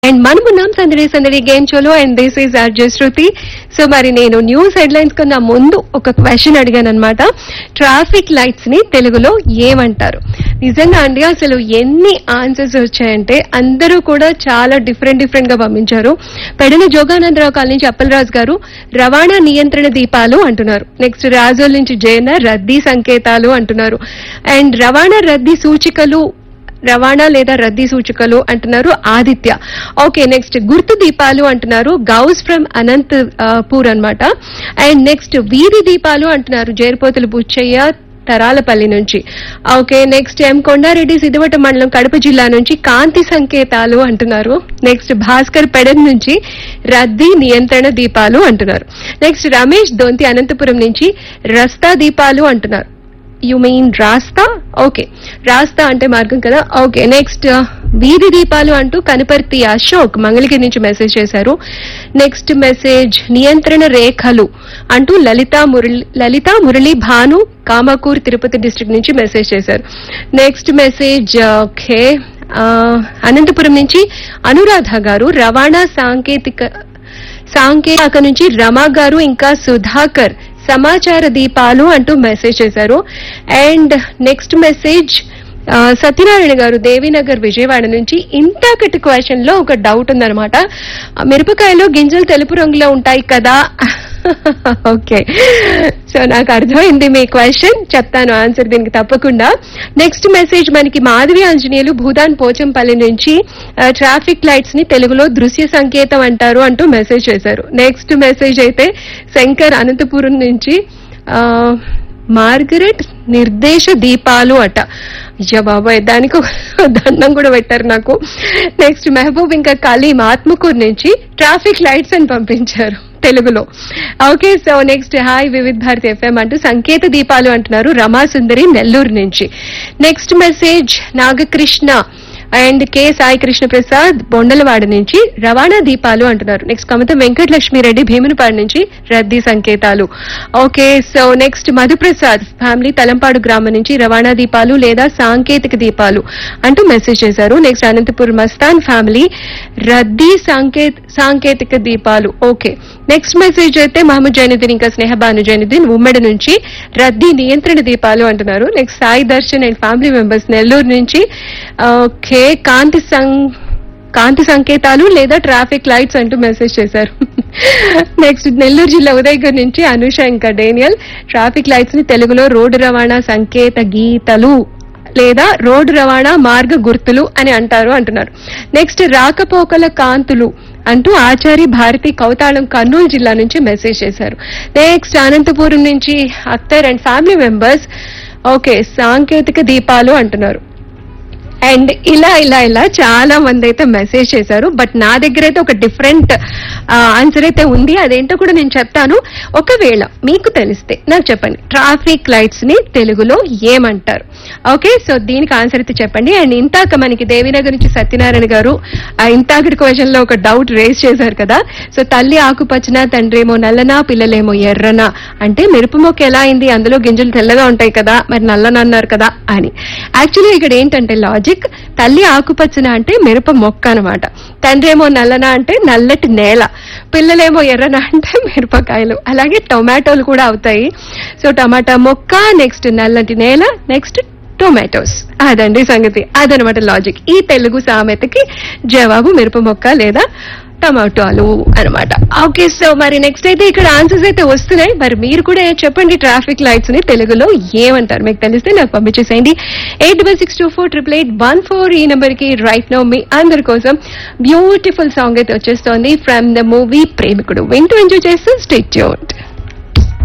and మనమున్నాం సందడి సందడి గేమ్ షోలో and this is RJ Shruti so మరి నేను న్యూస్ హెడ్లైన్స్ కన్నా ముందు ఒక క్వశ్చన్ అడిగాను అనమాట ట్రాఫిక్ లైట్స్ ని తెలుగులో ఏమంటారు నిజంగా అండి అసలు ఎన్ని ఆన్సర్స్ వచ్చాయంటే అందరూ కూడా చాలా డిఫరెంట్ డిఫరెంట్ గా పంపించారు పెడన జోగానందరావు కాలనీ నుంచి అప్పలరాజు గారు రవాణా నియంత్రణ దీపాలు అంటున్నారు నెక్స్ట్ రాజోల్ నుంచి జయన రద్దీ సంకేతాలు అంటున్నారు అండ్ రవాణా రద్దీ సూచికలు రవాణా లేదా రద్దీ సూచికలు అంటున్నారు ఆదిత్య ఓకే నెక్స్ట్ గుర్తు దీపాలు అంటున్నారు గౌస్ ఫ్రమ్ అనంత్ ఆ, పూర్ అన్నమాట అండ్ నెక్స్ట్ వీధి దీపాలు అంటున్నారు జేరిపోతులు బుచ్చయ్య తరాలపల్లి నుంచి okay next M Kondareddy Siddivata మండలం కడప జిల్లా నుంచి కాంతి సంకేతాలు అంటున్నారు నెక్స్ట్ భాస్కర్ పెడన్ నుంచి రద్దీ నియంత్రణ దీపాలు అంటున్నారు నెక్స్ట్ రమేష్ దొంతి అనంతపురం నుంచి రస్తా దీపాలు అంటున్నారు యు మీన్ రాస్తా ఓకే రాస్తా అంటే మార్గం కదా ఓకే నెక్స్ట్ వీధి దీపాలు అంటూ కనపర్తి అశోక్ మంగళగిరి నుంచి మెసేజ్ చేశారు నెక్స్ట్ మెసేజ్ నియంత్రణ రేఖలు అంటూ లలిత మురళి లలిత మురళి భాను కామకూర్ తిరుపతి డిస్ట్రిక్ట్ నుంచి మెసేజ్ చేశారు నెక్స్ట్ మెసేజ్ ఓకే ఆ, అనంతపురం నుంచి అనురాధ గారు రవాణా సాంకేతిక సాంకేతిక నుంచి రమా గారు ఇంకా సుధాకర్ సమాచార దీపాలు అంటూ మెసేజ్ చేశారు అండ్ నెక్స్ట్ మెసేజ్ ఆ, సత్యనారాయణ గారు దేవీనగర్ విజయవాడ నుంచి ఇంతకటి క్వశ్చన్ లో ఒక డౌట్ ఉందన్నమాట ఆ, మిరపకాయలో గింజలు తెలుపు రంగులో ఉంటాయి కదా ఓకే సో నాకు అర్థమైంది మీ క్వశ్చన్ చెప్తాను ఆన్సర్ దీనికి తప్పకుండా నెక్స్ట్ మెసేజ్ మనకి మాధవి ఆంజనేయులు భూదాన్ పోచంపల్లి నుంచి ఆ, ట్రాఫిక్ లైట్స్ ని తెలుగులో దృశ్య సంకేతం అంటారు అంటూ మెసేజ్ చేశారు నెక్స్ట్ మెసేజ్ అయితే శంకర్ అనంతపురం నుంచి ఆ, మార్గరెట్ నిర్దేశ దీపాలు అట అయ్యా బాబాయ్ దానికి ఒక దండం కూడా పెట్టారు నాకు నెక్స్ట్ మహబూబ్ ఇంకా కలీం ఆత్మకూరు నుంచి ట్రాఫిక్ లైట్స్ అని పంపించారు తెలుగులో okay so next hi Vividh Bharati FM అంటూ సంకేత దీపాలు అంటున్నారు రమాసుందరి నెల్లూరు నుంచి next message Nagakrishna and K Sai Krishna Prasad Bondalavada నుంచి రవాణా దీపాలు అంటున్నారు నెక్స్ట్ కమతం వెంకటలక్ష్మిరెడ్డి భీమునిపాడు నుంచి రద్దీ సంకేతాలు okay so next Madhuprasad family Thalampadu గ్రామం నుంచి రవాణా దీపాలు లేదా సాంకేతిక దీపాలు అంటూ మెసేజ్ చేశారు నెక్స్ట్ అనంతపురం మస్తాన్ ఫ్యామిలీ రద్దీ సాంకేత సాంకేతిక దీపాలు ఓకే నెక్స్ట్ మెసేజ్ అయితే మహమ్మద్ జైనుద్దీన్ ఇంకా స్నేహబాను జైనుద్దీన్ ఉమ్మడి నుంచి రద్దీ నియంత్రణ దీపాలు అంటున్నారు next Sai Darshan and family members Nellore నుంచి ఓకే కాంతి సం కాంతి సంకేతాలు లేదా ట్రాఫిక్ లైట్స్ అంటూ మెసేజ్ చేశారు నెక్స్ట్ నెల్లూరు జిల్లా ఉదయగర్ నుంచి అనుష ఇంకా డేనియల్ ట్రాఫిక్ లైట్స్ ని తెలుగులో రోడ్డు రవాణా సంకేత గీతలు లేదా రోడ్డు రవాణా మార్గ గుర్తులు అని అంటారు అంటున్నారు నెక్స్ట్ రాకపోకల కాంతులు అంటూ ఆచారి భారతి కౌతాళం కర్నూలు జిల్లా నుంచి మెసేజ్ చేశారు నెక్స్ట్ అనంతపురం నుంచి Akhtar and family members okay సాంకేతిక దీపాలు అంటున్నారు అండ్ ఇలా ఇలా ఇలా చాలా మంది అయితే మెసేజ్ చేశారు బట్ నా దగ్గర అయితే ఒక డిఫరెంట్ ఆన్సర్ అయితే ఉంది అదేంటో కూడా నేను చెప్తాను ఒకవేళ మీకు తెలిస్తే నాకు చెప్పండి ట్రాఫిక్ లైట్స్ ని తెలుగులో ఏమంటారు ఓకే సో దీనికి ఆన్సర్ అయితే చెప్పండి అండ్ ఇంతాక మనకి దేవినగర్ నుంచి సత్యనారాయణ గారు ఆ ఇంతాకటి క్వశ్చన్ లో ఒక డౌట్ రేస్ చేశారు కదా సో తల్లి ఆకుపచ్చన తండ్రేమో నల్లనా పిల్లలేమో ఎర్రనా అంటే మిరప మొక్క ఎలా అయింది అందులో గింజలు తెల్లగా ఉంటాయి కదా మరి నల్లన అన్నారు కదా అని యాక్చువల్లీ ఇక్కడ ఏంటంటే లాజిక్ తల్లి ఆకుపచ్చన అంటే మిరప మొక్క అనమాట తండ్రేమో నల్లన అంటే నల్లటి నేల పిల్లలేమో ఎర్రన అంటే మిరపకాయలు అలాగే టొమాటోలు కూడా అవుతాయి సో టమాటా మొక్క నెక్స్ట్ నల్లటి నేల నెక్స్ట్ టొమాటోస్ అదండి సంగతి అదనమాట లాజిక్ ఈ తెలుగు సామెతకి జవాబు మిరప మొక్క లేదా టమాటోలు అనమాట ఓకే సో మరి నెక్స్ట్ అయితే ఇక్కడ ఆన్సర్స్ అయితే వస్తున్నాయి మరి మీరు కూడా చెప్పండి ట్రాఫిక్ లైట్స్ ని తెలుగులో ఏమంటారు మీకు తెలిస్తే నాకు పంపించేసేయండి eight double six two four triple eight one four ఈ నెంబర్ కి రైట్ నో మీ అందరి కోసం బ్యూటిఫుల్ సాంగ్ అయితే వచ్చేస్తోంది ఫ్రమ్ ద మూవీ ప్రేమికుడు వింటూ ఎంజాయ్ చేస్తూ స్టేట్